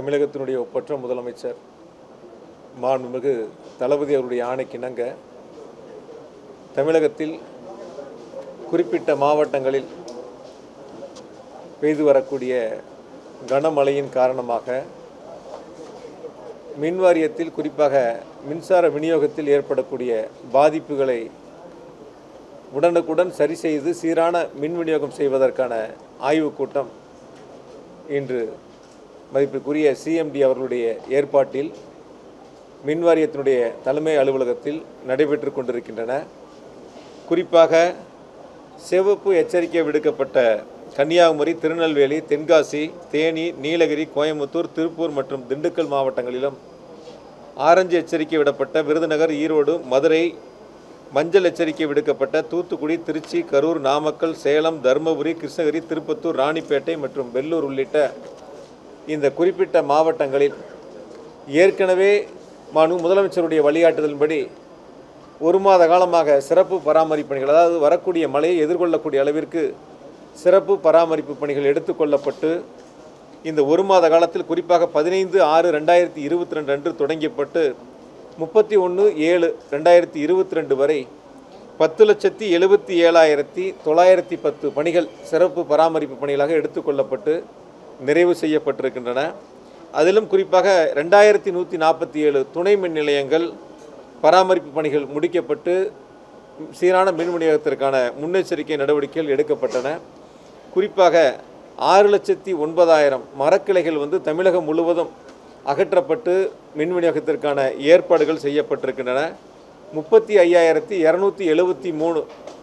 தமிழகத்தினுடைய ஒப்பற்ற முதலமைச்சர் மாண்புமிகு தளபதி அவருடைய ஆணைக்கிணங்க தமிழகத்தில் குறிப்பிட்ட மாவட்டங்களில் பெய்து வரக்கூடிய கனமழையின் காரணமாக மின் வாரியத்தில் குறிப்பாக மின்சார விநியோகத்தில் ஏற்படக்கூடிய பாதிப்புகளை உடனுக்குடன் சரி செய்து சீரான மின் விநியோகம் செய்வதற்கான ஆய்வுக் கூட்டம் இன்று மதிப்பிற்குரிய சிஎம்டி அவர்களுடைய ஏற்பாட்டில் மின் வாரியத்தினுடைய தலைமை அலுவலகத்தில் நடைபெற்று கொண்டிருக்கின்றன குறிப்பாக சிவப்பு எச்சரிக்கை விடுக்கப்பட்ட கன்னியாகுமரி திருநெல்வேலி தென்காசி தேனி நீலகிரி கோயம்புத்தூர் திருப்பூர் மற்றும் திண்டுக்கல் மாவட்டங்களிலும் ஆரஞ்சு எச்சரிக்கை விடப்பட்ட விருதுநகர் ஈரோடு மதுரை மஞ்சள் எச்சரிக்கை விடுக்கப்பட்ட தூத்துக்குடி திருச்சி கரூர் நாமக்கல் சேலம் தருமபுரி கிருஷ்ணகிரி திருப்பத்தூர் ராணிப்பேட்டை மற்றும் வெள்ளூர் உள்ளிட்ட இந்த குறிப்பிட்ட மாவட்டங்களில் ஏற்கனவே மனு முதலமைச்சருடைய வழிகாட்டுதலின்படி ஒரு மாத காலமாக சிறப்பு பராமரிப்பு பணிகள் அதாவது வரக்கூடிய மழையை எதிர்கொள்ளக்கூடிய அளவிற்கு சிறப்பு பராமரிப்பு பணிகள் எடுத்துக்கொள்ளப்பட்டு இந்த ஒரு மாத காலத்தில் குறிப்பாக பதினைந்து ஆறு ரெண்டாயிரத்தி இருபத்தி ரெண்டு அன்று தொடங்கப்பட்டு முப்பத்தி ஒன்று ஏழு ரெண்டாயிரத்தி இருபத்தி ரெண்டு வரை பத்து லட்சத்தி எழுபத்தி ஏழாயிரத்தி தொள்ளாயிரத்தி பத்து பணிகள் சிறப்பு பராமரிப்பு பணிகளாக எடுத்துக்கொள்ளப்பட்டு நிறைவு செய்யப்பட்டிருக்கின்றன அதிலும் குறிப்பாக ரெண்டாயிரத்தி நூற்றி நாற்பத்தி ஏழு துணை மின் நிலையங்கள் பராமரிப்பு பணிகள் முடிக்கப்பட்டு சீரான மின் விநியோகத்திற்கான முன்னெச்சரிக்கை நடவடிக்கைகள் எடுக்கப்பட்டன குறிப்பாக ஆறு லட்சத்தி ஒன்பதாயிரம் மரக்கிளைகள் வந்து தமிழகம் முழுவதும் அகற்றப்பட்டு மின் விநியோகத்திற்கான ஏற்பாடுகள் செய்யப்பட்டிருக்கின்றன முப்பத்தி ஐயாயிரத்தி இரநூத்தி எழுபத்தி மூணு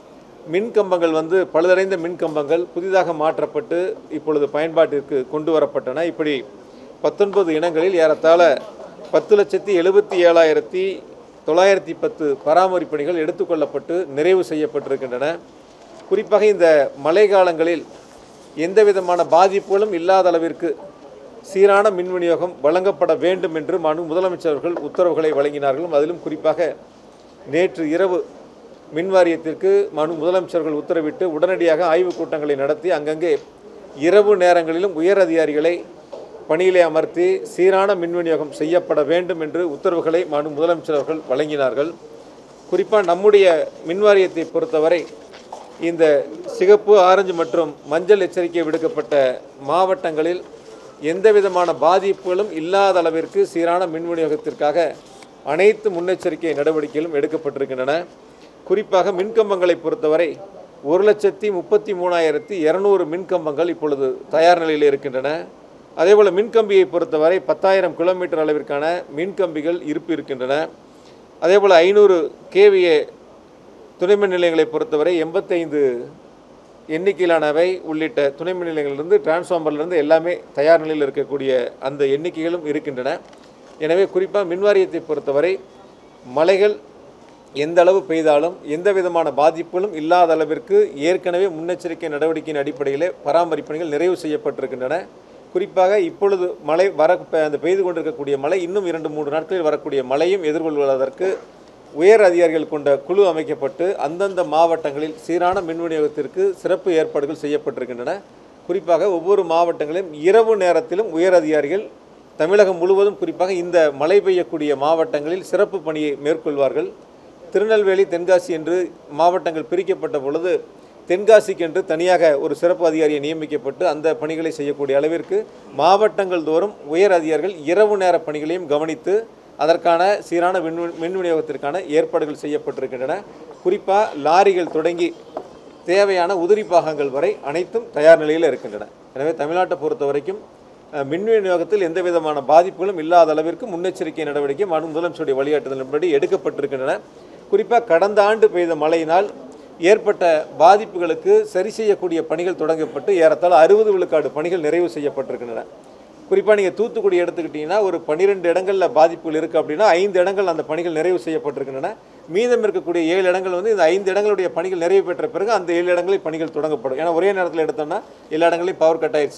மின் கம்பங்கள் வந்து பழுதடைந்த மின் கம்பங்கள் புதிதாக மாற்றப்பட்டு இப்பொழுது பயன்பாட்டிற்கு கொண்டு வரப்பட்டன இப்படி பத்தொன்பது இனங்களில் ஏறத்தாழ பத்து லட்சத்தி எழுபத்தி ஏழாயிரத்தி தொள்ளாயிரத்தி பத்து பராமரிப்பு பணிகள் எடுத்துக்கொள்ளப்பட்டு நிறைவு செய்யப்பட்டிருக்கின்றன குறிப்பாக இந்த மழை காலங்களில் எந்த விதமான பாதிப்புகளும் இல்லாத அளவிற்கு சீரான மின் விநியோகம் வழங்கப்பட வேண்டும் என்று மனு முதலமைச்சர்கள் உத்தரவுகளை வழங்கினார்கள் அதிலும் குறிப்பாக நேற்று இரவு மின் வாரியத்திற்கு மனு முதலமைச்சர்கள் உத்தரவிட்டு உடனடியாக ஆய்வுக் கூட்டங்களை நடத்தி அங்கங்கே இரவு நேரங்களிலும் உயர் அதிகாரிகளை பணியிலே அமர்த்தி சீரான மின் விநியோகம் செய்யப்பட வேண்டும் என்று உத்தரவுகளை மனு முதலமைச்சர்கள் வழங்கினார்கள் குறிப்பாக நம்முடைய மின் வாரியத்தை பொறுத்தவரை இந்த சிகப்பு ஆரஞ்சு மற்றும் மஞ்சள் எச்சரிக்கை விடுக்கப்பட்ட மாவட்டங்களில் எந்த விதமான பாதிப்புகளும் இல்லாத அளவிற்கு சீரான மின் விநியோகத்திற்காக அனைத்து முன்னெச்சரிக்கை நடவடிக்கைகளும் எடுக்கப்பட்டிருக்கின்றன குறிப்பாக மின்கம்பங்களை பொறுத்தவரை ஒரு லட்சத்தி முப்பத்தி மூணாயிரத்தி இரநூறு மின்கம்பங்கள் இப்பொழுது தயார் நிலையில் இருக்கின்றன அதேபோல் மின்கம்பியை பொறுத்தவரை பத்தாயிரம் கிலோமீட்டர் அளவிற்கான மின்கம்பிகள் இருப்பு இருக்கின்றன அதேபோல் ஐநூறு கேவிஏ துணைமின் நிலையங்களை பொறுத்தவரை எண்பத்தைந்து எண்ணிக்கையிலானவை உள்ளிட்ட துணைமின் நிலையங்களிலிருந்து டிரான்ஸ்ஃபார்மர்லேருந்து எல்லாமே தயார் நிலையில் இருக்கக்கூடிய அந்த எண்ணிக்கைகளும் இருக்கின்றன எனவே குறிப்பாக மின்வாரியத்தை பொறுத்தவரை மழைகள் எந்த அளவு பெய்தாலும் எந்த விதமான பாதிப்புகளும் இல்லாத அளவிற்கு ஏற்கனவே முன்னெச்சரிக்கை நடவடிக்கையின் அடிப்படையிலே பராமரிப்பு பணிகள் நிறைவு செய்யப்பட்டிருக்கின்றன குறிப்பாக இப்பொழுது மழை வர அந்த பெய்து கொண்டிருக்கக்கூடிய மழை இன்னும் இரண்டு மூன்று நாட்களில் வரக்கூடிய மழையும் எதிர்கொள்வதற்கு உயர் அதிகாரிகள் கொண்ட குழு அமைக்கப்பட்டு அந்தந்த மாவட்டங்களில் சீரான மின் விநியோகத்திற்கு சிறப்பு ஏற்பாடுகள் செய்யப்பட்டிருக்கின்றன குறிப்பாக ஒவ்வொரு மாவட்டங்களிலும் இரவு நேரத்திலும் உயர் அதிகாரிகள் தமிழகம் முழுவதும் குறிப்பாக இந்த மழை பெய்யக்கூடிய மாவட்டங்களில் சிறப்பு பணியை மேற்கொள்வார்கள் திருநெல்வேலி தென்காசி என்று மாவட்டங்கள் பிரிக்கப்பட்ட பொழுது தென்காசிக்கென்று தனியாக ஒரு சிறப்பு அதிகாரியை நியமிக்கப்பட்டு அந்த பணிகளை செய்யக்கூடிய அளவிற்கு மாவட்டங்கள் தோறும் உயர் அதிகாரிகள் இரவு நேர பணிகளையும் கவனித்து அதற்கான சீரான மின் மின் விநியோகத்திற்கான ஏற்பாடுகள் செய்யப்பட்டிருக்கின்றன குறிப்பாக லாரிகள் தொடங்கி தேவையான உதிரி பாகங்கள் வரை அனைத்தும் தயார் நிலையில் இருக்கின்றன எனவே தமிழ்நாட்டை பொறுத்த வரைக்கும் அஹ், மின் விநியோகத்தில் எந்த விதமான பாதிப்புகளும் இல்லாத அளவிற்கு முன்னெச்சரிக்கை நடவடிக்கை மனு முதலமைச்சருடைய வழிகாட்டுதலின்படி எடுக்கப்பட்டிருக்கின்றன குறிப்பாக கடந்த ஆண்டு பெய்த மழையினால் ஏற்பட்ட பாதிப்புகளுக்கு சரி செய்யக்கூடிய பணிகள் தொடங்கப்பட்டு ஏறத்தாழ அறுபது விழுக்காடு பணிகள் நிறைவு செய்யப்பட்டிருக்கின்றன குறிப்பாக நீங்கள் தூத்துக்குடி எடுத்துக்கிட்டிங்கன்னா ஒரு பன்னிரெண்டு இடங்களில் பாதிப்புகள் இருக்குது அப்படின்னா ஐந்து இடங்கள் அந்த பணிகள் நிறைவு செய்யப்பட்டிருக்கின்றன மீதம் இருக்கக்கூடிய ஏழு இடங்கள் வந்து இந்த ஐந்து இடங்களுடைய பணிகள் நிறைவு பெற்ற பிறகு அந்த ஏழு இடங்களில் பணிகள் தொடங்கப்படும் ஏன்னா ஒரே நேரத்தில் எடுத்தோம்னா எல்லா இடங்களையும் பவர் கட் ஆயிடுச்சு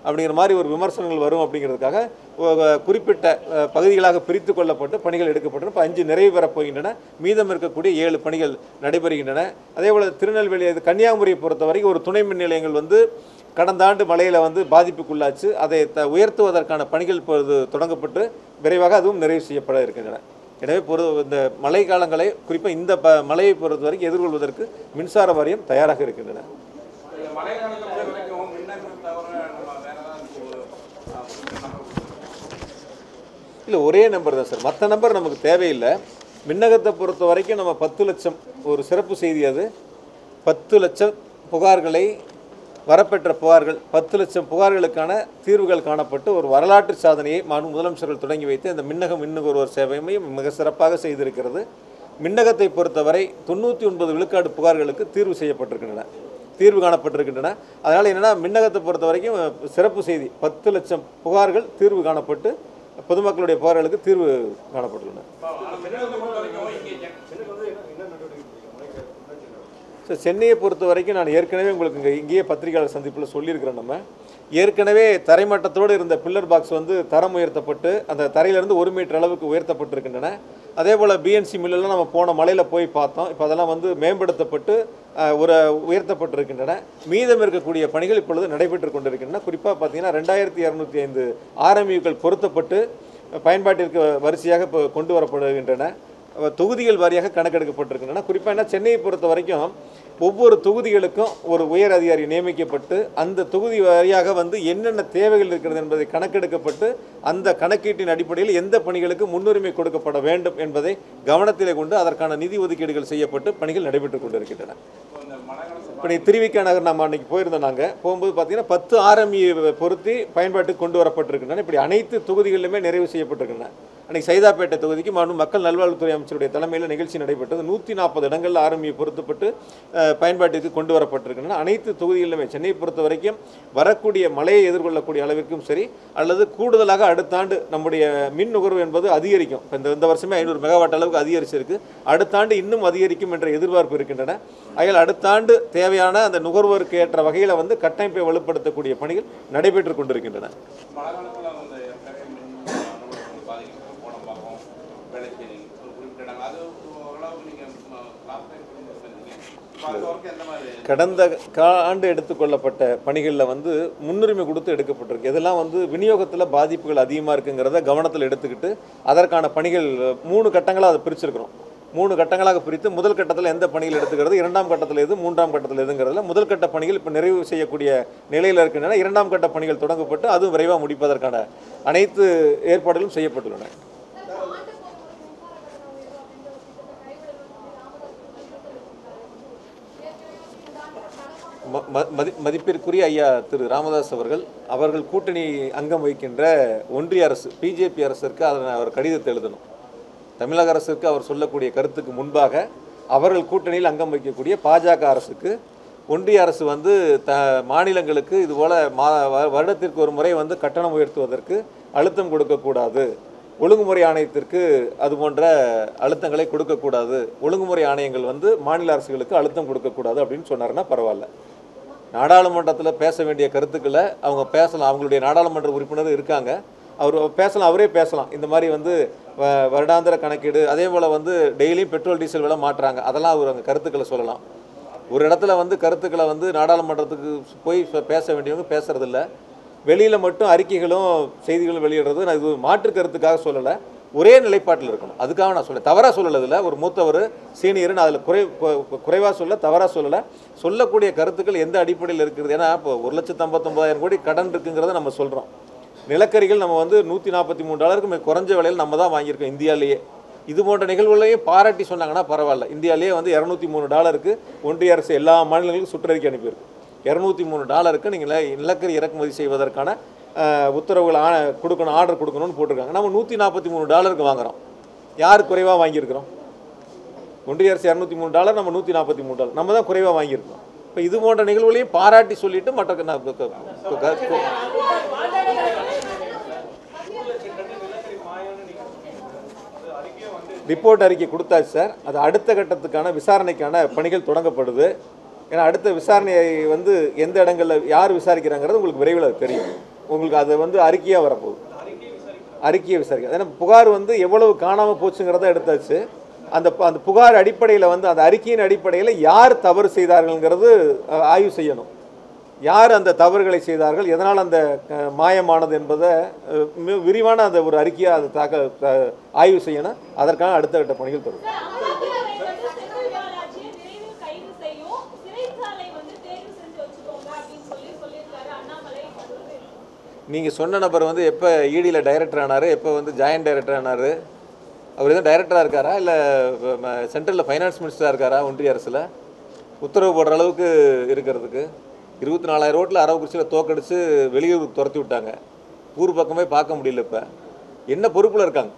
அப்படிங்கிற மாதிரி ஒரு விமர்சனங்கள் வரும் அப்படிங்கிறதுக்காக ஒ- குறிப்பிட்ட அஹ், பகுதிகளாக பிரித்து கொள்ளப்பட்டு பணிகள் எடுக்கப்பட்டு இப்போ அஞ்சு நிறைவு பெறப் போகின்றன மீதம் இருக்கக்கூடிய ஏழு பணிகள் நடைபெறுகின்றன அதே போல் திருநெல்வேலி இது கன்னியாகுமரியை பொறுத்த வரைக்கும் ஒரு துணை மின் நிலையங்கள் வந்து கடந்த ஆண்டு மழையில் வந்து பாதிப்புக்குள்ளாச்சு அதை த உயர்த்துவதற்கான பணிகள் இப்பொழுது தொடங்கப்பட்டு விரைவாக அதுவும் நிறைவு செய்யப்பட இருக்கின்றன எனவே பொறு இந்த மழை காலங்களை குறிப்பாக இந்த ப மழையை பொறுத்த வரைக்கும் எதிர்கொள்வதற்கு மின்சார வாரியம் தயாராக இருக்கின்றன இந்த மழை காலத்தை பொறுத்த வரைக்கும் மின்னகம் தவிர நம்ம வேற ஏதாவது ஒரு, ஆ, ஒரு number இல்லை ஒரே நம்பர் தான் சார் மற்ற நம்பர் நமக்கு தேவையில்லை மின்னகத்தை பொறுத்த வரைக்கும் நம்ம பத்து லட்சம் ஒரு சிறப்பு செய்தி அது பத்து லட்சம் புகார்களை வரப்பெற்ற புகார்கள் பத்து லட்சம் புகார்களுக்கான தீர்வுகள் காணப்பட்டு ஒரு வரலாற்று சாதனையை மாண்பு முதலமைச்சர்கள் தொடங்கி வைத்து இந்த மின்னக மின்னுகர்வோர் சேவையையும் மிக சிறப்பாக செய்திருக்கிறது மின்னகத்தை பொறுத்தவரை தொண்ணூற்றி ஒன்பது விழுக்காடு புகார்களுக்கு தீர்வு செய்யப்பட்டிருக்கின்றன தீர்வு காணப்பட்டிருக்கின்றன அதனால் என்னென்னா மின்னகத்தை பொறுத்த வரைக்கும் சிறப்பு செய்தி பத்து லட்சம் புகார்கள் தீர்வு காணப்பட்டு பொதுமக்களுடைய புகார்களுக்கு தீர்வு காணப்பட்டுள்ளன ஆனா மின்னகத்தை பொறுத்த வரைக்கும் இங்கே சென்- ஸோ சென்னையை பொறுத்த வரைக்கும் நான் ஏற்கனவே உங்களுக்கு இங்கே இங்கேயே பத்திரிகையாளர் சந்திப்பில் சொல்லியிருக்கிறேன் நம்ம ஏற்கனவே தரைமட்டத்தோடு இருந்த பில்லர் பாக்ஸ் வந்து தரம் உயர்த்தப்பட்டு அந்த தரையிலிருந்து ஒரு மீட்டர் அளவுக்கு உயர்த்தப்பட்டிருக்கின்றன அதே போல் பிஎன்சி மில்லெல்லாம் நம்ம போன மலையில் போய் பார்த்தோம் இப்போ அதெல்லாம் வந்து மேம்படுத்தப்பட்டு அஹ், ஒரு உயர்த்தப்பட்டிருக்கின்றன மீதம் இருக்கக்கூடிய பணிகள் இப்பொழுது நடைபெற்று கொண்டிருக்கின்றன குறிப்பாக பார்த்தீங்கன்னா ரெண்டாயிரத்தி இரநூத்தி ஐந்து ஆர்எம்யூக்கள் பொருத்தப்பட்டு பயன்பாட்டிற்கு வரிசையாக இப்போ கொண்டு வரப்படுகின்றன அஹ் தொகுதிகள் வாரியாக கணக்கெடுக்கப்பட்டிருக்கின்றன குறிப்பாக என்ன சென்னையை பொறுத்த வரைக்கும் ஒவ்வொரு தொகுதிகளுக்கும் ஒரு உயர் அதிகாரி நியமிக்கப்பட்டு அந்த தொகுதி வாரியாக வந்து என்னென்ன தேவைகள் இருக்கிறது என்பதை கணக்கெடுக்கப்பட்டு அந்த கணக்கீட்டின் அடிப்படையில் எந்த பணிகளுக்கு முன்னுரிமை கொடுக்கப்பட வேண்டும் என்பதை கவனத்திலே கொண்டு அதற்கான நிதி ஒதுக்கீடுகள் செய்யப்பட்டு பணிகள் நடைபெற்றுக் கொண்டிருக்கின்றன இப்போ இந்த மழை காலத்தை இப்போ நீ திருவிக்கா நகர் நம்ம அன்னைக்கு போயிருந்தோம் நாங்கள் போகும்போது பார்த்தீங்கன்னா பத்து ஆர்எம்இ பொருத்தி பயன்பாட்டுக்கு கொண்டு வரப்பட்டிருக்கின்றன இப்படி அனைத்து தொகுதிகளிலுமே நிறைவு செய்யப்பட்டிருக்கின்றன அன்னைக்கு சைதாப்பேட்டை தொகுதிக்கு மாண்பு மக்கள் நல்வாழ்வுத்துறை அமைச்சருடைய தலைமையில் நிகழ்ச்சி நடைபெற்றது நூற்றி நாற்பது இடங்களில் ஆர்எம்இ பொருத்தப்பட்டு அஹ், பயன்பாட்டிற்கு கொண்டு வரப்பட்டிருக்கின்றன அனைத்து தொகுதிகளிலுமே சென்னையை பொறுத்த வரைக்கும் வரக்கூடிய மழையை எதிர்கொள்ளக்கூடிய அளவிற்கும் சரி அல்லது கூடுதலாக அடுத்த ஆண்டு நம்முடைய மின் நுகர்வு என்பது அதிகரிக்கும் இப்போ இந்த இந்த வருஷமே ஐநூறு மெகாவாட் அளவுக்கு அதிகரிச்சிருக்கு அடுத்த ஆண்டு இன்னும் அதிகரிக்கும் என்ற எதிர்பார்ப்பு இருக்கின்றன ஆகையால் அடுத்த ஆண்டு தேவையான அந்த நுகர்வோருக்கு ஏற்ற வகையில் வந்து கட்டமைப்பை வலுப்படுத்தக்கூடிய பணிகள் நடைபெற்று கொண்டிருக்கின்றன மழை காலத்தில் வந்து ஏற்கனவே மின் நுகர்வோர்கள் பாதிக்கப்படும் கோடம்பாக்கம் வேளச்சேரி ஒரு குறிப்பிட்ட இடங்கள் அது ஓரளவுக்கு நீங்கள் லாஸ்ட் டைம் சொன்னீங்க இப்போ அது வரைக்கும் எந்த மாதிரி கடந்த கா- ஆண்டு எடுத்துக்கொள்ளப்பட்ட பணிகளில் வந்து முன்னுரிமை கொடுத்து எடுக்கப்பட்டிருக்கு இதெல்லாம் வந்து விநியோகத்தில் பாதிப்புகள் அதிகமாக இருக்குங்கிறத கவனத்தில் எடுத்துக்கிட்டு அதற்கான பணிகள் மூணு கட்டங்களாக அதை பிரிச்சிருக்கிறோம் மூணு கட்டங்களாக பிரித்து முதல் கட்டத்தில் எந்த பணிகள் எடுத்துக்கிறது இரண்டாம் கட்டத்தில் எது மூன்றாம் கட்டத்தில் எதுங்கிறதுல முதல் கட்ட பணிகள் இப்போ நிறைவு செய்யக்கூடிய நிலையில் இருக்கின்றன இரண்டாம் கட்ட பணிகள் தொடங்கப்பட்டு அதுவும் விரைவாக முடிப்பதற்கான அனைத்து ஏற்பாடுகளும் செய்யப்பட்டுள்ளன ம- ம- மதி- மதிப்பிற்குரிய ஐயா திரு ராமதாஸ் அவர்கள் அவர்கள் கூட்டணி அங்கம் வகிக்கின்ற ஒன்றிய அரசு பிஜேபி அரசிற்கு அதனை அவர் கடிதத்தை எழுதணும் தமிழக அரசுக்கு அவர் சொல்லக்கூடிய கருத்துக்கு முன்பாக அவர்கள் கூட்டணியில் அங்கம் வகிக்கக்கூடிய பாஜக அரசுக்கு ஒன்றிய அரசு வந்து த மாநிலங்களுக்கு இதுபோல் மா வ- வருடத்திற்கு ஒரு முறை வந்து கட்டணம் உயர்த்துவதற்கு அழுத்தம் கொடுக்கக்கூடாது ஒழுங்குமுறை ஆணையத்திற்கு அது போன்ற அழுத்தங்களை கொடுக்கக்கூடாது ஒழுங்குமுறை ஆணையங்கள் வந்து மாநில அரசுகளுக்கு அழுத்தம் கொடுக்கக்கூடாது அப்படின்னு சொன்னாருன்னா பரவாயில்ல நாடாளுமன்றத்தில் பேச வேண்டிய கருத்துக்களை அவங்க பேசலாம் அவங்களுடைய நாடாளுமன்ற உறுப்பினர் இருக்காங்க அவர் பேசலாம் அவரே பேசலாம் இந்த மாதிரி வந்து வ- வருடாந்திர கணக்கீடு அதே போல் வந்து டெய்லியும் பெட்ரோல் டீசல் விலை மாட்டுறாங்க அதெல்லாம் அவர் அங்கே கருத்துக்களை சொல்லலாம் ஒரு இடத்துல வந்து கருத்துக்களை வந்து நாடாளுமன்றத்துக்கு போய் சொ- பேச வேண்டியவங்க பேசுறதில்ல வெளியில் மட்டும் அறிக்கைகளும் செய்திகளும் வெளியிடுறது நான் இது மாற்று கருத்துக்காக சொல்லலை ஒரே நிலைப்பாட்டில் இருக்கணும் அதுக்காக நான் சொல்ல தவறாக சொல்லலை ஒரு மூத்தவர் சீனியர் நான் அதில் குறை கு- குறைவாக சொல்ல தவறாக சொல்லலை சொல்லக்கூடிய கருத்துக்கள் எந்த அடிப்படையில் இருக்கிறது ஏன்னா இப்போ ஒரு லட்சத்து ஐம்பத்தொம்பதாயிரம் கோடி கடன் இருக்குங்கிறத நம்ம சொல்கிறோம் நிலக்கரிகள் நம்ம வந்து நூற்றி நாற்பத்தி மூணு டாலருக்கு மிக குறைஞ்ச விலையில் நம்ம தான் வாங்கியிருக்கோம் இந்தியாவிலேயே இது போன்ற நிகழ்வுகளையும் பாராட்டி சொன்னாங்கன்னா பரவாயில்ல இந்தியாவிலேயே வந்து இரநூத்தி மூணு டாலருக்கு ஒன்றிய அரசு எல்லா மாநிலங்களுக்கும் சுற்றறிக்கை அனுப்பியிருக்கு இரநூத்தி மூணு டாலருக்கு நீங்கள் நிலக்கரி இறக்குமதி செய்வதற்கான அஹ், உத்தரவுகள் ஆ கொடுக்கணும் ஆர்டர் கொடுக்கணும்னு போட்டிருக்காங்க நம்ம நூற்றி நாற்பத்தி மூணு டாலருக்கு வாங்குறோம் யார் குறைவாக வாங்கியிருக்கிறோம் ஒன்றிய அரசு இரநூத்தி மூணு டாலர் நம்ம நூற்றி நாற்பத்தி மூணு டாலர் நம்ம தான் குறைவாக வாங்கியிருக்கோம் இப்போ இது போன்ற நிகழ்வுகளையும் பாராட்டி சொல்லிட்டு மற்ற க- நான் க- க- க- க- ரிப்போர்ட் அறிக்கை கொடுத்தாச்சு சார் அது அடுத்த கட்டத்துக்கான விசாரணைக்கான பணிகள் தொடங்கப்படுது ஏன்னா அடுத்த விசாரணையை வந்து எந்த இடங்களில் யார் விசாரிக்கிறாங்கிறது உங்களுக்கு விரைவில் அது தெரியும் உங்களுக்கு அது வந்து அறிக்கையாக வரப்போகுது அறிக்கையை விசாரிக்க ஏன்னா புகார் வந்து எவ்வளவு காணாமல் போச்சுங்கிறத எடுத்தாச்சு அந்த ப- அந்த புகார் அடிப்படையில் வந்து அந்த அறிக்கையின் அடிப்படையில் யார் தவறு செய்தார்கள்ங்கிறது அஹ், ஆய்வு செய்யணும் யார் அந்த தவறுகளை செய்தார்கள் எதனால் அந்த அஹ், மாயமானது என்பதை அஹ், மி- விரிவான அந்த ஒரு அறிக்கையை அது தாக்க த- ஆய்வு செய்யணும் அதற்கான அடுத்த கட்ட பணிகள் தொடரும் அமலாக்கத்துறை வந்து செந்தில் பாலாஜியை விரைவில் கைது செய்யும் சிறைச்சாலை வந்து தேர்வு செஞ்சு வச்சுக்கோங்க அப்படின்னு சொல்லி சொல்லியிருக்காரு அண்ணாமலை அது வந்து நீங்கள் சொன்ன நபர் வந்து எப்போ ஈடியில் டைரக்டர் ஆனார் எப்போ வந்து ஜாயின்ட் டைரக்டர் ஆனார் அவர் எதுவும் டைரக்டராக இருக்காரா இல்லை சென்ட்ரலில் ஃபைனான்ஸ் மினிஸ்டராக இருக்காரா ஒன்றிய அரசில் உத்தரவு போடுற அளவுக்கு இருக்கிறதுக்கு இருபத்தி நாலாயிரம் ரோட்டில் அரவக்குறிச்சியில் தோக்கடிச்சு வெளியூருக்கு துரத்தி விட்டாங்க ஊர் பக்கமே பார்க்க முடியல இப்போ என்ன பொறுப்பில் இருக்காங்க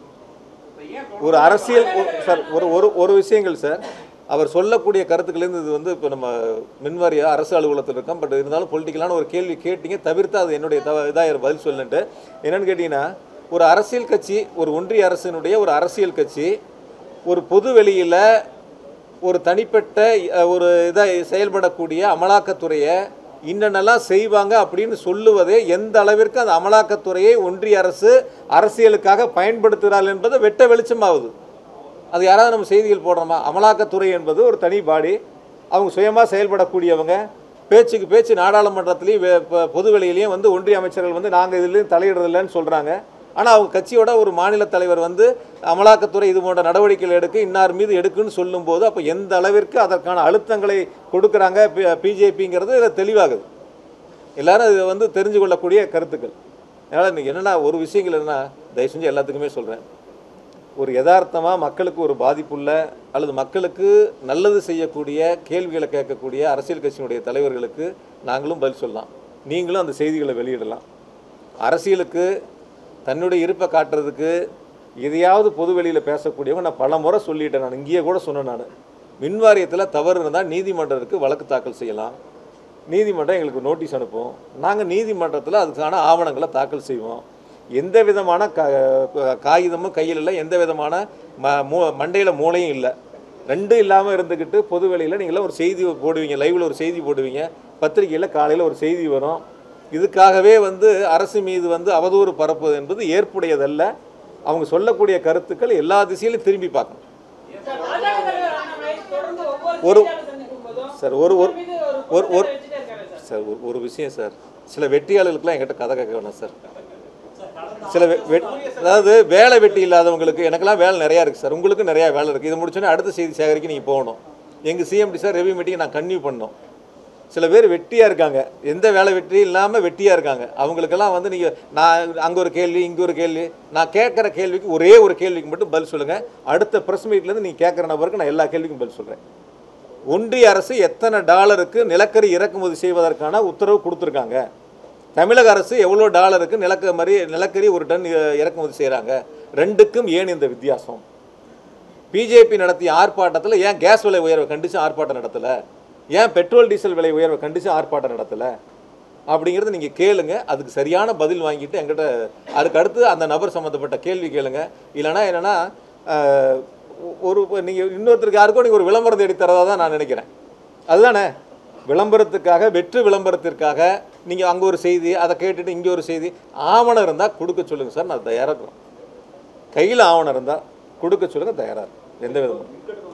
ஒரு அரசியல் ஒரு- சார் ஒரு ஒரு ஒரு விஷயங்கள் சார் அவர் சொல்லக்கூடிய கருத்துக்கள்லேருந்து இது வந்து இப்போ நம்ம மின்வாரியா அரசு அலுவலகத்தில் இருக்கோம் பட் இருந்தாலும் பொலிட்டிக்கலான ஒரு கேள்வி கேட்டீங்க தவிர்த்து அது என்னுடைய தவ இதாக பதில் சொல்லுன்ட்டு என்னன்னு கேட்டிங்கன்னா ஒரு அரசியல் கட்சி ஒரு ஒன்றிய அரசினுடைய ஒரு அரசியல் கட்சி ஒரு பொது வெளியில் ஒரு தனிப்பட்ட அஹ், ஒரு இதை செயல்படக்கூடிய அமலாக்கத்துறையை இன்னென்னலாம் செய்வாங்க அப்படின்னு சொல்லுவதே எந்த அளவிற்கு அந்த அமலாக்கத்துறையை ஒன்றிய அரசு அரசியலுக்காக பயன்படுத்துகிறார்கள் என்பது வெட்ட வெளிச்சமாகுது அது யாராவது நம்ம செய்திகள் போடுறோமா அமலாக்கத்துறை என்பது ஒரு தனி பாடி அவங்க சுயமாக செயல்படக்கூடியவங்க பேச்சுக்கு பேச்சு நாடாளுமன்றத்திலையும் வே- ப- பொது வெளியிலையும் வந்து ஒன்றிய அமைச்சர்கள் வந்து நாங்கள் இதுலேயும் தலையிடுறதில்லைன்னு சொல்கிறாங்க ஆனால் அவங்க கட்சியோட ஒரு மாநில தலைவர் வந்து அமலாக்கத்துறை இது போன்ற நடவடிக்கைகள் எடுக்க இன்னார் மீது எடுக்குன்னு சொல்லும்போது அப்போ எந்த அளவிற்கு அதற்கான அழுத்தங்களை கொடுக்குறாங்க பிஜேபிங்கிறது இதில் தெளிவாகுது எல்லாரும் இது வந்து தெரிஞ்சு கொள்ளக்கூடிய கருத்துக்கள் அதனால் இன்னைக்கு என்னென்னா ஒரு விஷயங்கள் என்னன்னா தயவு செஞ்சு எல்லாத்துக்குமே சொல்கிறேன் ஒரு யதார்த்தமாக மக்களுக்கு ஒரு பாதிப்புள்ள அல்லது மக்களுக்கு நல்லது செய்யக்கூடிய கேள்விகளை கேட்கக்கூடிய அரசியல் கட்சியினுடைய தலைவர்களுக்கு நாங்களும் பதில் சொல்லலாம் நீங்களும் அந்த செய்திகளை வெளியிடலாம் அரசியலுக்கு தன்னுடைய இருப்பை காட்டுறதுக்கு எதையாவது பொது வெளியில் பேசக்கூடியவங்க நான் பல முறை சொல்லிட்டேன் நான் இங்கேயே கூட சொன்னேன் நான் மின்வாரியத்தில் தவறு இருந்தால் நீதிமன்றத்துக்கு வழக்கு தாக்கல் செய்யலாம் நீதிமன்றம் எங்களுக்கு நோட்டீஸ் அனுப்பும் நாங்கள் நீதிமன்றத்தில் அதுக்கான ஆவணங்களை தாக்கல் செய்வோம் எந்த விதமான க காகிதமும் கையில் இல்லை எந்த விதமான ம மூ மண்டையில் மூளையும் இல்லை ரெண்டும் இல்லாமல் இருந்துக்கிட்டு பொது வெளியில் நீங்களாம் ஒரு செய்தி போடுவீங்க லைவில் ஒரு செய்தி போடுவீங்க பத்திரிக்கையில் காலையில் ஒரு செய்தி வரும் இதுக்காகவே வந்து அரசு மீது வந்து அவதூறு பரப்புவது என்பது ஏற்புடையதல்ல அவங்க சொல்லக்கூடிய கருத்துக்கள் எல்லா திசையிலும் திரும்பி பார்க்கணும் பாஜக தலைவர் அண்ணாமலை தொடர்ந்து ஒவ்வொரு ஒரு- செய்தியாளர் சந்திக்கும் போதும் சார் ஒரு ஒரு மீது ஒரு ஒரு ஒரு குற்றச்சாட்டை வச்சுட்டே இருக்காரு சார். சார் ஒரு ஒரு விஷயம் சார் சில வெற்றியாளர்களுக்கெல்லாம் என்கிட்ட கதை கேட்க வேணாம் சார் சில வெ- வெ- அதாவது வேலை வெட்டி இல்லாதவங்களுக்கு எனக்கெல்லாம் வேலை நிறையா இருக்குது சார் உங்களுக்கு நிறையா வேலை இருக்குது இது முடிச்சோன்னே அடுத்த செய்தி சேகரிக்க நீங்கள் போகணும் எங்கள் சிஎம்டி சார் ரெவி மீட்டிங் நான் கன்டினியூ பண்ணோம் சில பேர் வெட்டியாக இருக்காங்க எந்த வேலை வெற்றி இல்லாமல் வெட்டியாக இருக்காங்க அவங்களுக்கெல்லாம் வந்து நீங்கள் நான் அங்கே ஒரு கேள்வி இங்கே ஒரு கேள்வி நான் கேட்குற கேள்விக்கு ஒரே ஒரு கேள்விக்கு மட்டும் பதில் சொல்லுங்கள் அடுத்த ப்ரெஸ் மீட்லேருந்து நீங்கள் கேட்குற நபருக்கு நான் எல்லா கேள்விக்கும் பதில் சொல்கிறேன் ஒன்றிய அரசு எத்தனை டாலருக்கு நிலக்கரி இறக்குமதி செய்வதற்கான உத்தரவு கொடுத்துருக்காங்க தமிழக அரசு எவ்வளோ டாலருக்கு நிலக்க மாதிரி நிலக்கரி ஒரு டன் இ- இறக்குமதி செய்கிறாங்க ரெண்டுக்கும் ஏன் இந்த வித்தியாசம் பிஜேபி நடத்திய ஆர்ப்பாட்டத்தில் ஏன் கேஸ் விலை உயர்வை கண்டித்து ஆர்ப்பாட்டம் நடத்தலை ஏன் பெட்ரோல் டீசல் விலை உயர்வை கண்டித்து ஆர்ப்பாட்டம் நடத்தலை அப்படிங்கிறத நீங்கள் கேளுங்க அதுக்கு சரியான பதில் வாங்கிட்டு எங்கிட்ட அதுக்கு அடுத்து அந்த நபர் சம்மந்தப்பட்ட கேள்வி கேளுங்க இல்லைன்னா என்னென்னா ஒரு நீங்கள் இன்னொருத்தருக்கு யாருக்கோ நீங்கள் ஒரு விளம்பரம் தேடி தரதா தான் நான் நினைக்கிறேன் அதுதானே விளம்பரத்துக்காக வெற்று விளம்பரத்திற்காக நீங்கள் அங்கே ஒரு செய்தி அதை கேட்டுட்டு இங்கே ஒரு செய்தி ஆவணம் இருந்தால் கொடுக்க சொல்லுங்கள் சார் நான் தயாராக இருக்கிறோம் கையில் ஆவணம் இருந்தால் கொடுக்க சொல்லுங்கள் தயாராக இருக்கும் எந்த விதமும்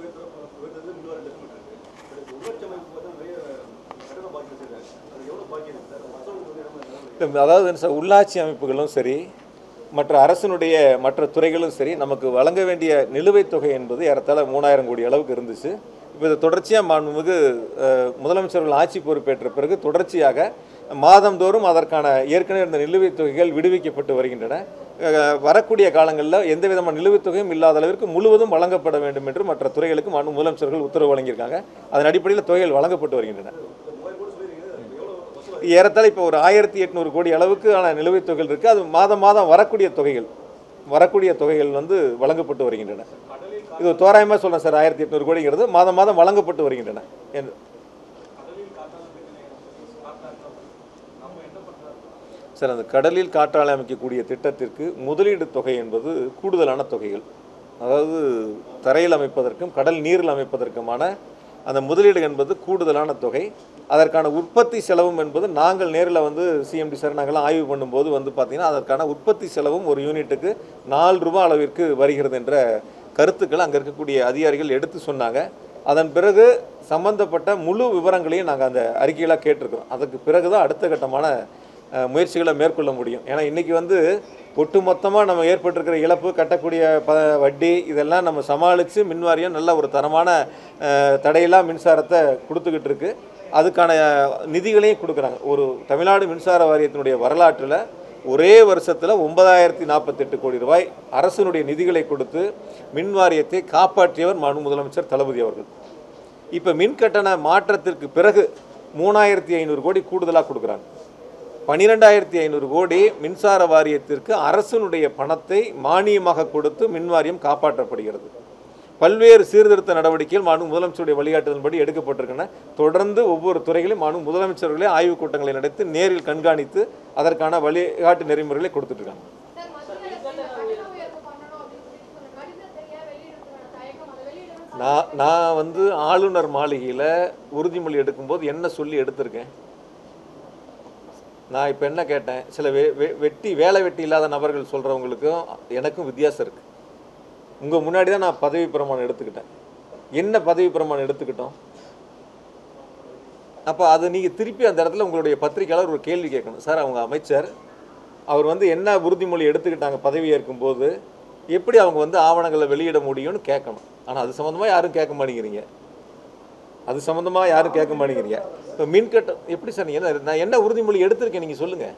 அதாவது சார் உள்ளாட்சி அமைப்புகளும் சரி மற்ற அரசினுடைய மற்ற துறைகளும் சரி நமக்கு வழங்க வேண்டிய நிலுவைத் தொகை என்பது ஏறத்தாழ மூணாயிரம் கோடி அளவுக்கு இருந்துச்சு இப்போ இது தொடர்ச்சியாக மாண்புமிகு அஹ், முதலமைச்சர்கள் ஆட்சி பொறுப்பேற்ற பிறகு தொடர்ச்சியாக மாதந்தோறும் அதற்கான ஏற்கனவே இருந்த நிலுவைத் தொகைகள் விடுவிக்கப்பட்டு வருகின்றன அஹ், வரக்கூடிய காலங்களில் எந்த விதமான நிலுவைத் தொகையும் இல்லாத அளவிற்கு முழுவதும் வழங்கப்பட வேண்டும் என்று மற்ற துறைகளுக்கு மாண்பு முதலமைச்சர்கள் உத்தரவு வழங்கியிருக்காங்க அதன் அடிப்படையில் தொகைகள் வழங்கப்பட்டு வருகின்றன ஏறத்தாழ இப்போ ஒரு ஆயிரத்தி எட்நூறு கோடி அளவுக்கு ஆன நிலுவைத் தொகைகள் இருக்குது அது மாதம் மாதம் வரக்கூடிய தொகைகள் வரக்கூடிய தொகைகள் வந்து வழங்கப்பட்டு வருகின்றன இது தோராயமாக சொல்கிறேன் சார் ஆயிரத்தி எட்நூறு கோடிங்கிறது மாதம் மாதம் வழங்கப்பட்டு வருகின்றன என்று சார் அந்த கடலில் காற்றாலை அமைக்கக்கூடிய திட்டத்திற்கு முதலீடு தொகை என்பது கூடுதலான தொகைகள் அதாவது தரையில் அமைப்பதற்கும் கடல் நீரில் அமைப்பதற்குமான அந்த முதலீடு என்பது கூடுதலான தொகை அதற்கான உற்பத்தி செலவும் என்பது நாங்கள் நேரில் வந்து சிஎம்டி சார் நாங்கள்லாம் ஆய்வு பண்ணும்போது வந்து பார்த்திங்கன்னா அதற்கான உற்பத்தி செலவும் ஒரு யூனிட்டுக்கு நாலு ரூபாய் அளவிற்கு வருகிறது என்ற கருத்துக்களை அங்கே இருக்கக்கூடிய அதிகாரிகள் எடுத்து சொன்னாங்க அதன் பிறகு சம்பந்தப்பட்ட முழு விவரங்களையும் நாங்கள் அந்த அறிக்கையெல்லாம் கேட்டிருக்கிறோம் அதுக்கு பிறகு தான் அடுத்த கட்டமான அஹ், முயற்சிகளை மேற்கொள்ள முடியும் ஏன்னா இன்றைக்கி வந்து ஒட்டுமொத்தமாக நம்ம ஏற்பட்டிருக்கிற இழப்பு கட்டக்கூடிய ப வட்டி இதெல்லாம் நம்ம சமாளித்து மின்வாரியம் நல்ல ஒரு தரமான அஹ், தடையில்லா மின்சாரத்தை கொடுத்துக்கிட்டு இருக்கு அதுக்கான நிதிகளையும் கொடுக்குறாங்க ஒரு தமிழ்நாடு மின்சார வாரியத்தினுடைய வரலாற்றில் ஒரே வருஷத்தில் ஒன்பதாயிரத்தி நாற்பத்தெட்டு கோடி ரூபாய் அரசினுடைய நிதிகளை கொடுத்து மின் வாரியத்தை காப்பாற்றியவர் மாண்பு முதலமைச்சர் தளபதி அவர்கள் இப்போ மின் கட்டண மாற்றத்திற்கு பிறகு மூணாயிரத்தி ஐநூறு கோடி கூடுதலாக கொடுக்குறாங்க பன்னிரெண்டாயிரத்தி ஐநூறு கோடி மின்சார வாரியத்திற்கு அரசினுடைய பணத்தை மானியமாக கொடுத்து மின் வாரியம் காப்பாற்றப்படுகிறது பல்வேறு சீர்திருத்த நடவடிக்கைகள் மாண்பு முதலமைச்சருடைய வழிகாட்டுதலின்படி எடுக்கப்பட்டிருக்கின்றன தொடர்ந்து ஒவ்வொரு துறைகளையும் மாண்பு முதலமைச்சர்களே ஆய்வுக் கூட்டங்களை நடத்தி நேரில் கண்காணித்து அதற்கான வழிகாட்டு நெறிமுறைகளை கொடுத்துட்டு இருக்காங்க சார் மத்திய அரசு இந்த கட்டண உயர்வு பண்ணணும் அப்படின்னு சொல்லி ஒரு கடிதத்தை ஏன் வெளியிடுறதுக்கான தயக்கம் அதை வெளியிடணும் நான் நான் வந்து ஆளுநர் மாளிகையில் உறுதிமொழி எடுக்கும்போது என்ன சொல்லி எடுத்திருக்கேன் நான் இப்போ என்ன கேட்டேன் சில வெ வெ- வெட்டி வேலை வெட்டி இல்லாத நபர்கள் சொல்கிறவங்களுக்கும் எனக்கும் வித்தியாசம் இருக்குது உங்கள் முன்னாடி தான் நான் பதவி பிரமாணம் எடுத்துக்கிட்டேன் என்ன பதவி பிரமாணம் எடுத்துக்கிட்டோம் அப்போ அது நீங்கள் திருப்பி அந்த இடத்துல உங்களுடைய பத்திரிக்கையாளர் ஒரு கேள்வி கேட்கணும் சார் அவங்க அமைச்சர் அவர் வந்து என்ன உறுதிமொழி எடுத்துக்கிட்டாங்க பதவி ஏற்கும்போது எப்படி அவங்க வந்து ஆவணங்களை வெளியிட முடியும்னு கேட்கணும் ஆனால் அது சம்மந்தமாக யாரும் கேட்க மாட்டேங்கிறீங்க அது சம்மந்தமாக யாரும் கேட்க மாட்டேங்கிறீங்க இப்போ மின்கட்டம் எப்படி சார் நீங்கள் என்ன நான் என்ன உறுதிமொழி எடுத்திருக்கேன் நீங்கள் சொல்லுங்கள்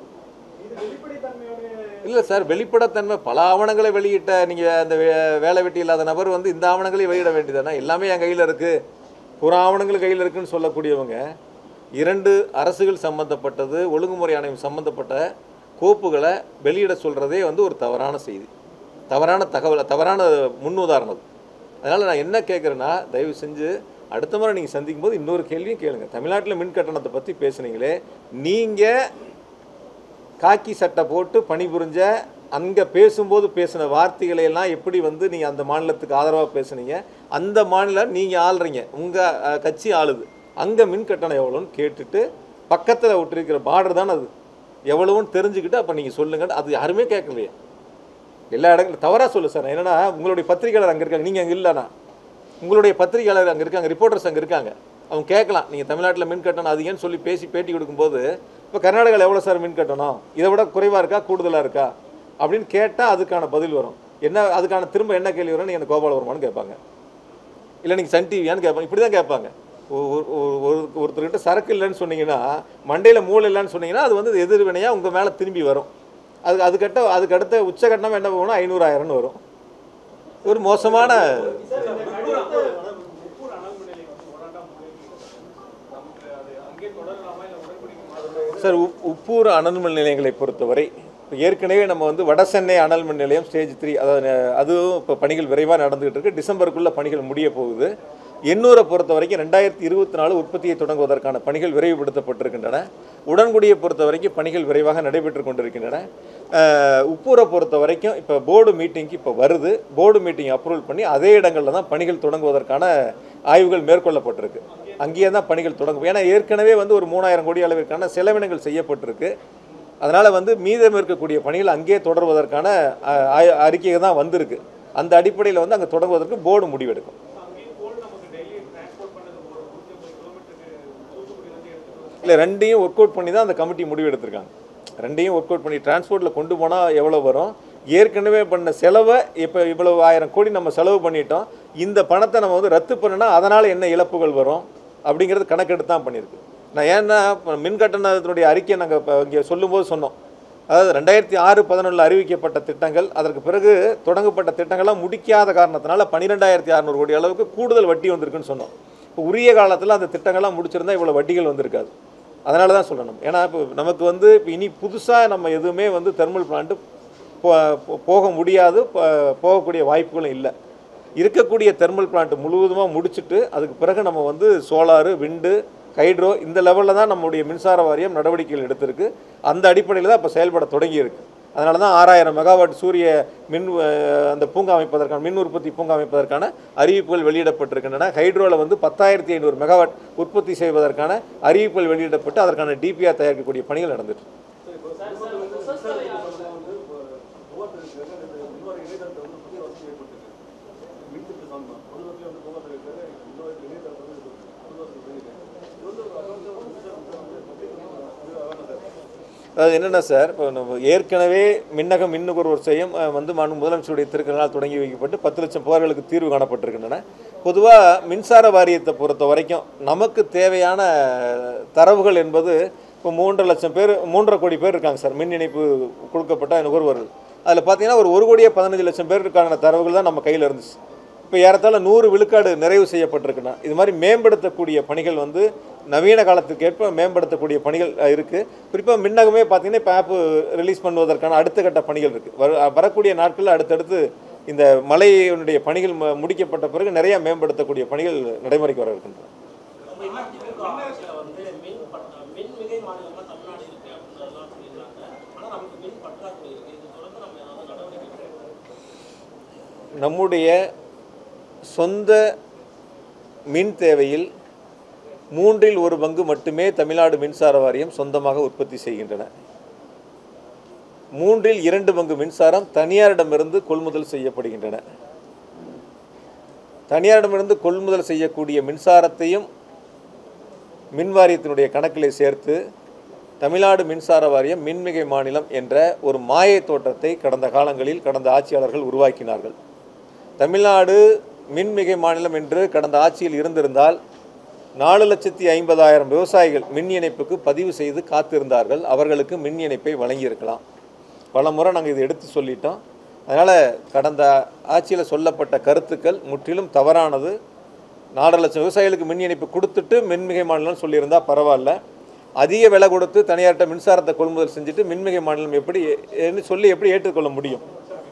இல்லை சார் வெளிப்படைத்தன்மை பல ஆவணங்களை வெளியிட்ட நீங்கள் அந்த வே- வேலை வெட்டி இல்லாத நபர் வந்து இந்த ஆவணங்களையும் வெளியிட வேண்டியதானே எல்லாமே என் கையில் இருக்குது புற ஆவணங்கள் கையில் இருக்குன்னு சொல்லக்கூடியவங்க இரண்டு அரசுகள் சம்பந்தப்பட்டது ஒழுங்குமுறை ஆணையம் சம்பந்தப்பட்ட கோப்புகளை வெளியிட சொல்கிறதே வந்து ஒரு தவறான செய்தி தவறான தகவல் தவறான முன்னுதாரணம் அதனால் நான் என்ன கேட்குறேன்னா தயவு செஞ்சு அடுத்த முறை நீங்கள் சந்திக்கும் போது இன்னொரு கேள்வியும் கேளுங்க தமிழ்நாட்டில் மின் கட்டணத்தை பற்றி பேசுனீங்களே நீங்கள் காக்கி சட்டை போட்டு பணிபுரிஞ்ச அங்கே பேசும்போது பேசின வார்த்தைகளை எல்லாம் எப்படி வந்து நீங்கள் அந்த மாநிலத்துக்கு ஆதரவாக பேசுனீங்க அந்த மாநிலம் நீங்கள் ஆள்றீங்க உங்கள் கட்சி ஆளுது அங்கே மின் கட்டணம் எவ்வளோன்னு கேட்டுட்டு பக்கத்தில் விட்டுருக்கிற பார்டர் தானே அது எவ்வளோன்னு தெரிஞ்சுக்கிட்டு அப்போ நீங்கள் சொல்லுங்கன்னு அது யாருமே கேட்கலையே எல்லா இடங்களும் தவறாக சொல்லு சார் என்னன்னா உங்களுடைய பத்திரிகையாளர் அங்கே இருக்காங்க நீங்கள் அங்கே இல்லைண்ணா உங்களுடைய பத்திரிகையாளர் அங்கே இருக்காங்க ரிப்போர்ட்டர்ஸ் அங்கே இருக்காங்க அவங்க கேட்கலாம் நீங்கள் தமிழ்நாட்டில் மின் கட்டணம் அதிகம்னு சொல்லி பேசி பேட்டி கொடுக்கும்போது இப்போ கர்நாடகாவில் எவ்வளோ சார் மின் கட்டணம் இதை விட குறைவாக இருக்கா கூடுதலாக இருக்கா அப்படின்னு கேட்டால் அதுக்கான பதில் வரும் என்ன அதுக்கான திரும்ப என்ன கேள்வி வரும்னு எனக்கு கோபாலவர்மான்னு கேட்பாங்க இல்லை நீங்கள் சன் டிவியான்னு கேட்பாங்க இப்படி தான் கேட்பாங்க ஒ- ஒ- ஒ- ஒரு ஒருத்தர்கிட்ட சரக்கு இல்லைன்னு சொன்னீங்கன்னா மண்டையில் மூளை இல்லைன்னு சொன்னீங்கன்னா அது வந்து எதிர்வினையாக உங்கள் மேலே திரும்பி வரும் அது அதுக்கட்ட அதுக்கு அடுத்த உச்சகட்டணம் என்ன போகணும் ஐநூறாயிரம்னு வரும் ஒரு மோசமான சார் உப் உப்பூர் அனல் மின் நிலையங்களை பொறுத்தவரை இப்போ ஏற்கனவே நம்ம வந்து வடசென்னை அனல் மின் நிலையம் ஸ்டேஜ் த்ரீ அதாவது அஹ், அதுவும் இப்போ பணிகள் விரைவாக நடந்துகிட்டு இருக்கு டிசம்பருக்குள்ளே பணிகள் முடிய போகுது எண்ணூரை பொறுத்த வரைக்கும் ரெண்டாயிரத்தி இருபத்தி நாலு உற்பத்தியை தொடங்குவதற்கான பணிகள் விரைவுபடுத்தப்பட்டிருக்கின்றன உடன்குடியை பொறுத்த வரைக்கும் பணிகள் விரைவாக நடைபெற்று கொண்டிருக்கின்றன அஹ், உப்பூரை பொறுத்த வரைக்கும் இப்போ போர்டு மீட்டிங்க்கு இப்போ வருது போர்டு மீட்டிங் அப்ரூவல் பண்ணி அதே இடங்களில் தான் பணிகள் தொடங்குவதற்கான ஆய்வுகள் மேற்கொள்ளப்பட்டிருக்கு அங்கேயே தான் பணிகள் தொடங்கும் ஏன்னா ஏற்கனவே வந்து ஒரு மூணாயிரம் கோடி அளவிற்கான செலவினங்கள் செய்யப்பட்டிருக்கு அதனால் வந்து மீதம் இருக்கக்கூடிய பணிகள் அங்கேயே தொடர்வதற்கான அஹ், ஆய- அறிக்கை தான் வந்திருக்கு அந்த அடிப்படையில் வந்து அங்கே தொடங்குவதற்கு போர்டு முடிவெடுக்கும் இல்லை ரெண்டையும் ஒர்க் அவுட் பண்ணி தான் அந்த கமிட்டி முடிவு எடுத்திருக்காங்க ரெண்டையும் ஒர்க் அவுட் பண்ணி டிரான்ஸ்போர்ட்டில் கொண்டு போனால் எவ்வளோ வரும் ஏற்கனவே பண்ண செலவை இப்போ இவ்வளவு ஆயிரம் கோடி நம்ம செலவு பண்ணிட்டோம் இந்த பணத்தை நம்ம வந்து ரத்து பண்ணினா அதனால் என்ன இழப்புகள் வரும் அப்படிங்கிறது கணக்கெடுத்து தான் பண்ணியிருக்கு நான் ஏன்னா இப்ப மின் கட்டணத்தினுடைய அறிக்கையை நாங்கள் இப்போ இங்கே சொல்லும்போது சொன்னோம் அதாவது ரெண்டாயிரத்தி ஆறு பதினொன்றில் அறிவிக்கப்பட்ட திட்டங்கள் அதற்கு பிறகு தொடங்கப்பட்ட திட்டங்கள்லாம் முடிக்காத காரணத்தினால பன்னிரெண்டாயிரத்தி அறநூறு கோடி அளவுக்கு கூடுதல் வட்டி வந்திருக்குன்னு சொன்னோம் இப்போ உரிய காலத்தில் அந்த திட்டங்கள்லாம் முடிச்சிருந்தா இவ்வளோ வட்டிகள் வந்திருக்காது அதனால தான் சொல்லணும் ஏன்னா இப்போ நமக்கு வந்து இப்போ இனி புதுசாக நம்ம எதுவுமே வந்து தெர்மல் பிளான்ட்டு போக முடியாது போ- போகக்கூடிய வாய்ப்புகளும் இல்லை இருக்கக்கூடிய தெர்மல் பிளான்ட் முழுவதுமாக முடிச்சுட்டு அதுக்கு பிறகு நம்ம வந்து சோலாரு விண்டு ஹைட்ரோ இந்த லெவலில் தான் நம்முடைய மின்சார வாரியம் நடவடிக்கைகள் எடுத்திருக்கு அந்த அடிப்படையில் தான் இப்போ செயல்பட தொடங்கியிருக்கு அதனால தான் ஆறாயிரம் மெகாவாட் சூரிய மின் அஹ், அந்த பூங்கா அமைப்பதற்கான மின் உற்பத்தி பூங்கா அமைப்பதற்கான அறிவிப்புகள் வெளியிடப்பட்டிருக்கின்றன ஹைட்ரோவில் வந்து பத்தாயிரத்தி ஐநூறு மெகாவாட் உற்பத்தி செய்வதற்கான அறிவிப்புகள் வெளியிடப்பட்டு அதற்கான டிபிஆர் தயாரிக்கக்கூடிய பணிகள் நடந்துட்டு இருக்கு. அதாவது என்னென்ன சார் இப்போ நம்ம ஏற்கனவே மின்னக மின் நுகர்வோர் செய்யும் அஹ், வந்து மாண்பு முதலமைச்சருடைய திருக்களால் தொடங்கி வைக்கப்பட்டு பத்து லட்சம் புகார்களுக்கு தீர்வு காணப்பட்டிருக்கின்றன பொதுவாக மின்சார வாரியத்தை பொறுத்த வரைக்கும் நமக்கு தேவையான தரவுகள் என்பது இப்போ மூன்றரை லட்சம் பேர் மூன்றரை கோடி பேர் இருக்காங்க சார் மின் இணைப்பு கொடுக்கப்பட்ட நுகர்வோர்கள் அதில் பார்த்தீங்கன்னா ஒரு ஒரு கோடியே பதினஞ்சு லட்சம் பேருக்கான தரவுகள் தான் நம்ம கையில் இருந்துச்சு இப்போ ஏறத்தாழ நூறு விழுக்காடு நிறைவு செய்யப்பட்டிருக்குன்னா இது மாதிரி மேம்படுத்தக்கூடிய பணிகள் வந்து நவீன காலத்துக்கு ஏற்ப மேம்படுத்தக்கூடிய பணிகள் இருக்குது குறிப்பாக மின்னகமே பார்த்தீங்கன்னா இப்போ ஆப்பு ரிலீஸ் பண்ணுவதற்கான அடுத்த கட்ட பணிகள் இருக்குது வர வரக்கூடிய நாட்களில் அடுத்தடுத்து இந்த மலையினுடைய பணிகள் ம- முடிக்கப்பட்ட பிறகு நிறையா மேம்படுத்தக்கூடிய பணிகள் நடைமுறைக்கு வர இருக்கின்றன அதிமுக ஆட்சியில வந்து மின் பற்ற- மின் மிகை மாநிலமா தமிழ்நாடு இருக்கு அப்படின்றதெல்லாம் சொல்லியிருக்காங்க ஆனா நமக்கு மின் பற்றாக்குறை இருக்கு இது தொடர்ந்து நம்ம ஏதாவது நடவடிக்கை எடுக்கணும். நம்முடைய சொந்த மின் தேவையில் மூன்றில் ஒரு பங்கு மட்டுமே தமிழ்நாடு மின்சார வாரியம் சொந்தமாக உற்பத்தி செய்கின்றன மூன்றில் இரண்டு பங்கு மின்சாரம் தனியாரிடமிருந்து கொள்முதல் செய்யப்படுகின்றன தனியாரிடமிருந்து கொள்முதல் செய்யக்கூடிய மின்சாரத்தையும் மின் வாரியத்தினுடைய கணக்கிலே சேர்த்து தமிழ்நாடு மின்சார வாரியம் மின்மிகை மாநிலம் என்ற ஒரு மாயை தோற்றத்தை கடந்த காலங்களில் கடந்த ஆட்சியாளர்கள் உருவாக்கினார்கள் தமிழ்நாடு மின்மிகை மாநிலம் என்று கடந்த ஆட்சியில் இருந்திருந்தால் நாலு லட்சத்தி ஐம்பதாயிரம் விவசாயிகள் மின் இணைப்புக்கு பதிவு செய்து காத்திருந்தார்கள் அவர்களுக்கு மின் இணைப்பை வழங்கியிருக்கலாம் பல முறை நாங்கள் இதை எடுத்து சொல்லிட்டோம் அதனால் கடந்த ஆட்சியில் சொல்லப்பட்ட கருத்துக்கள் முற்றிலும் தவறானது நாலரை லட்சம் விவசாயிகளுக்கு மின் இணைப்பு கொடுத்துட்டு மின்மிகை மாநிலம் சொல்லியிருந்தா பரவாயில்ல அதிக விலை கொடுத்து தனியார்கிட்ட மின்சாரத்தை கொள்முதல் செஞ்சுட்டு மின்மிகை மாநிலம் எப்படி என்று சொல்லி எப்படி ஏற்றுக்கொள்ள முடியும்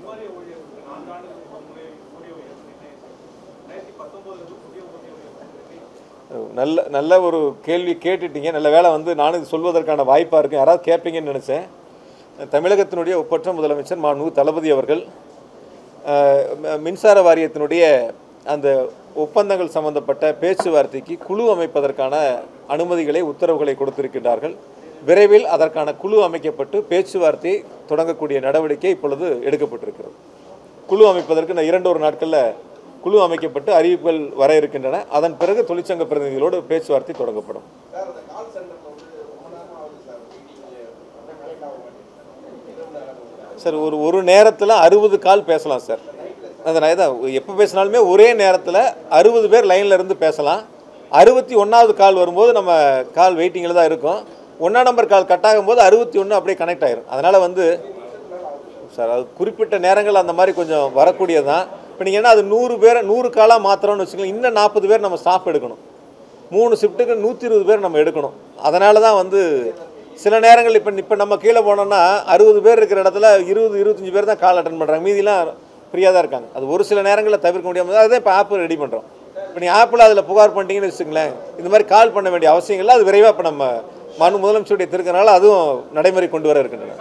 நல்ல நல்ல ஒரு கேள்வி கேட்டுட்டீங்க நல்ல வேளை வந்து நானும் இது சொல்வதற்கான வாய்ப்பாக இருக்கும் யாராவது கேட்பீங்கன்னு நினச்சேன் தமிழகத்தினுடைய ஒப்பற்ற முதலமைச்சர் மாண்பு தளபதி அவர்கள் அஹ், ம- மின்சார வாரியத்தினுடைய அந்த ஒப்பந்தங்கள் சம்பந்தப்பட்ட பேச்சுவார்த்தைக்கு குழு அமைப்பதற்கான அனுமதிகளை உத்தரவுகளை கொடுத்திருக்கின்றார்கள் விரைவில் அதற்கான குழு அமைக்கப்பட்டு பேச்சுவார்த்தை தொடங்கக்கூடிய நடவடிக்கை இப்பொழுது எடுக்கப்பட்டிருக்கிறது குழு அமைப்பதற்கு இந்த இரண்டு ஒரு நாட்களில் குழு அமைக்கப்பட்டு அறிவிப்புகள் வர இருக்கின்றன அதன் பிறகு தொழிற்சங்க பிரதிநிதிகளோடு பேச்சுவார்த்தை தொடங்கப்படும் சார் அந்த கால் சென்டர்ல வந்து ரொம்ப நேரமா ஆகுது சார் மீட்டிங் லேட் ஆக மாட்டேங்குது சார் ஒரு ஒரு நேரத்தில் அறுபது கால் பேசலாம் சார் அந்த நான் இதான் எப்போ பேசினாலுமே ஒரே நேரத்தில் அறுபது பேர் லைனில் இருந்து பேசலாம் அறுபத்தி ஒன்றாவது கால் வரும்போது நம்ம கால் வெயிட்டிங்கில் தான் இருக்கும் ஒன்றா நம்பர் கால் கட் ஆகும்போது அறுபத்தி ஒன்று அப்படியே கனெக்ட் ஆயிரும் அதனால் வந்து சார் அது குறிப்பிட்ட நேரங்கள் அந்த மாதிரி கொஞ்சம் வரக்கூடியது தான் இப்போ நீங்கள் என்ன அது நூறு பேரை நூறு காலாக மாத்திரம்னு வச்சுக்கலாம் இன்னும் நாற்பது பேர் நம்ம ஸ்டாஃப் எடுக்கணும் மூணு ஷிஃப்ட்டுக்கு நூற்றி இருபது பேர் நம்ம எடுக்கணும் அதனால தான் வந்து சில நேரங்கள் இப்போ இப்போ நம்ம கீழே போனோம்னா அறுபது பேர் இருக்கிற இடத்துல இருபது இருபத்தஞ்சி பேர் தான் கால் அட்டன் பண்ணுறாங்க மீதிலாம் ஃப்ரீயாக தான் இருக்காங்க அது ஒரு சில நேரங்களில் தவிர்க்க முடியாமல் அதுதான் இப்போ ஆப் ரெடி பண்ணுறோம் இப்போ நீங்கள் ஆப்பில் அதில் புகார் பண்ணிட்டீங்கன்னு வச்சுங்களேன் இந்த மாதிரி கால் பண்ண வேண்டிய அவசியம் இல்லை அது விரைவாக இப்போ நம்ம மனு முதலமைச்சருடைய திருக்கனால அதுவும் நடைமுறை கொண்டு வர இருக்கின்றன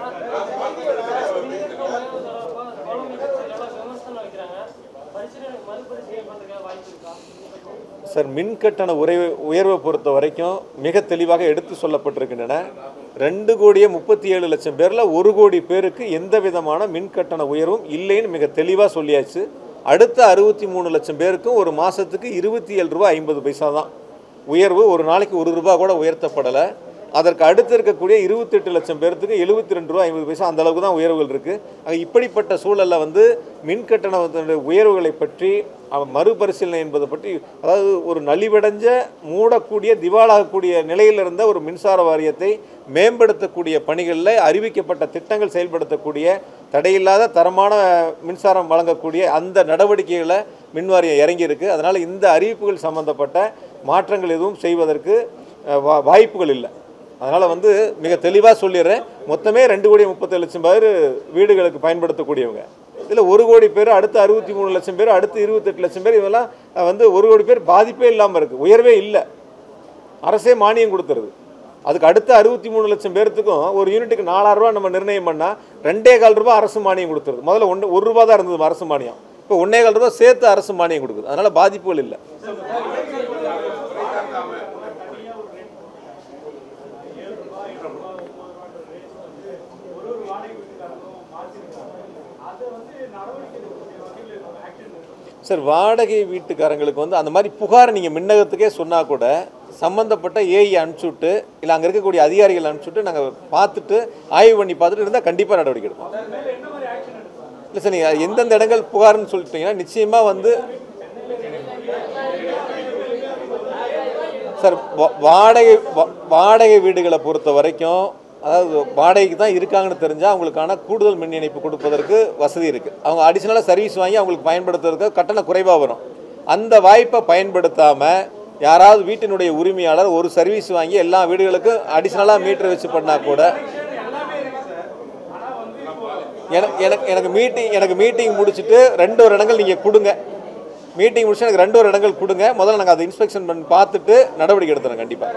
விமர்சனம் வைக்கிறாங்க பரிசீலனை மறுபரிசீலனை பண்றதுக்காக வாய்ப்பு இருக்கா சார் மின் கட்டண உயர்வு உயர்வை பொறுத்த வரைக்கும் மிக தெளிவாக எடுத்து சொல்லப்பட்டிருக்கின்றன ரெண்டு கோடியே முப்பத்தி ஏழு லட்சம் பேரில் ஒரு கோடி பேருக்கு எந்த விதமான மின் கட்டண உயர்வும் இல்லைன்னு மிக தெளிவாக சொல்லியாச்சு அடுத்த அறுபத்தி மூணு லட்சம் பேருக்கும் ஒரு மாதத்துக்கு இருபத்தி ஏழு ரூபா ஐம்பது பைசா தான் உயர்வு ஒரு நாளைக்கு ஒரு ரூபா கூட உயர்த்தப்படலை அதற்கு அடுத்து இருக்கக்கூடிய இருபத்தெட்டு லட்சம் பேர்த்துக்கு எழுபத்தி ரெண்டு ரூபா ஐம்பது பைசா அந்த அளவுக்கு தான் உயர்வுகள் இருக்குது ஆக இப்படிப்பட்ட சூழலில் வந்து மின் கட்டணத்தினுடைய உயர்வுகளை பற்றி அவ- மறுபரிசீலனை என்பதை பற்றி அதாவது ஒரு நலிவடைஞ்ச மூடக்கூடிய திவாலாகக்கூடிய நிலையில் இருந்த ஒரு மின்சார வாரியத்தை மேம்படுத்தக்கூடிய பணிகளில் அறிவிக்கப்பட்ட திட்டங்கள் செயல்படுத்தக்கூடிய தடையில்லாத தரமான மின்சாரம் வழங்கக்கூடிய அந்த நடவடிக்கைகளை மின்வாரியம் இறங்கியிருக்கு அதனால் இந்த அறிவிப்புகள் சம்பந்தப்பட்ட மாற்றங்கள் எதுவும் செய்வதற்கு அஹ், வா- வாய்ப்புகள் இல்லை அதனால் வந்து மிக தெளிவாக சொல்லிடுறேன் மொத்தமே ரெண்டு கோடி முப்பத்தேழு லட்சம் பேர் வீடுகளுக்கு பயன்படுத்தக்கூடியவங்க இதில் ஒரு கோடி பேர் அடுத்து அறுபத்தி மூணு லட்சம் பேர் அடுத்து இருபத்தெட்டு லட்சம் பேர் இதெல்லாம் அஹ், வந்து ஒரு கோடி பேர் பாதிப்பே இல்லாமல் இருக்குது உயர்வே இல்லை அரசே மானியம் கொடுத்துருது அதுக்கு அடுத்த அறுபத்தி மூணு லட்சம் பேர்த்துக்கும் ஒரு யூனிட்டுக்கு நாலாயிரம் ரூபாய் நம்ம நிர்ணயம் பண்ணால் ரெண்டே கால் ரூபாய் அரசு மானியம் கொடுத்துருது முதல்ல ஒன்று ஒரு ரூபா தான் இருந்தது அரசு மானியம் இப்போ ஒன்னே கால் ரூபாய் சேர்த்து அரசு மானியம் கொடுக்குது அதனால் பாதிப்புகள் இல்லை சார் வாடகை வீட்டுக்காரங்களுக்கு வந்து அந்த மாதிரி புகார் நீங்கள் மின்னகத்துக்கே சொன்னால் கூட சம்மந்தப்பட்ட ஏஐ அனுப்பிச்சுட்டு இல்லை அங்கே இருக்கக்கூடிய அதிகாரிகள் அனுப்பிச்சுட்டு நாங்கள் பார்த்துட்டு ஆய்வு பண்ணி பார்த்துட்டு இருந்தால் கண்டிப்பாக நடவடிக்கை எடுப்போம் இல்லை சார் நீங்கள் எந்தெந்த இடங்கள் புகார்னு சொல்லிட்டீங்கன்னா நிச்சயமாக வந்து சார் வா- வாடகை வா- வாடகை வீடுகளை பொறுத்த வரைக்கும் அதாவது வாடகைக்கு தான் இருக்காங்கன்னு தெரிஞ்சால் அவங்களுக்கான கூடுதல் மின் இணைப்பு கொடுப்பதற்கு வசதி இருக்குது அவங்க அடிஷ்னலாக சர்வீஸ் வாங்கி அவங்களுக்கு பயன்படுத்துறதுக்கு கட்டணம் குறைவாக வரும் அந்த வாய்ப்பை பயன்படுத்தாமல் யாராவது வீட்டினுடைய உரிமையாளர் ஒரு சர்வீஸ் வாங்கி எல்லா வீடுகளுக்கும் அடிஷ்னலாக மீட்டர் வச்சு பண்ணால் கூட எனக்கு எனக்கு எனக்கு மீட்டிங் எனக்கு மீட்டிங் முடிச்சுட்டு ரெண்டு ஒரு இடங்கள் நீங்கள் கொடுங்க மீட்டிங் முடிச்சு எனக்கு ரெண்டு ஒரு இடங்கள் கொடுங்க முதல்ல நாங்கள் அதை இன்ஸ்பெக்ஷன் பண்ணி பார்த்துட்டு நடவடிக்கை எடுத்துறோம் கண்டிப்பாக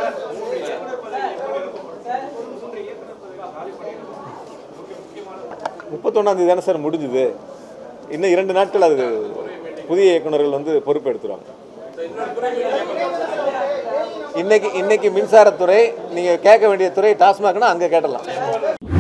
முப்பத்தொன்னாந்தேதி தானே சார் முடிஞ்சுது இன்னும் இரண்டு நாட்கள் அது புதிய இயக்குனர்கள் வந்து பொறுப்பு எடுத்துருவாங்க இன்னைக்கு இன்னைக்கு மின்சாரத்துறை நீங்கள் கேட்க வேண்டிய துறை டாஸ்மாக்னா அங்கே கேட்டலாம்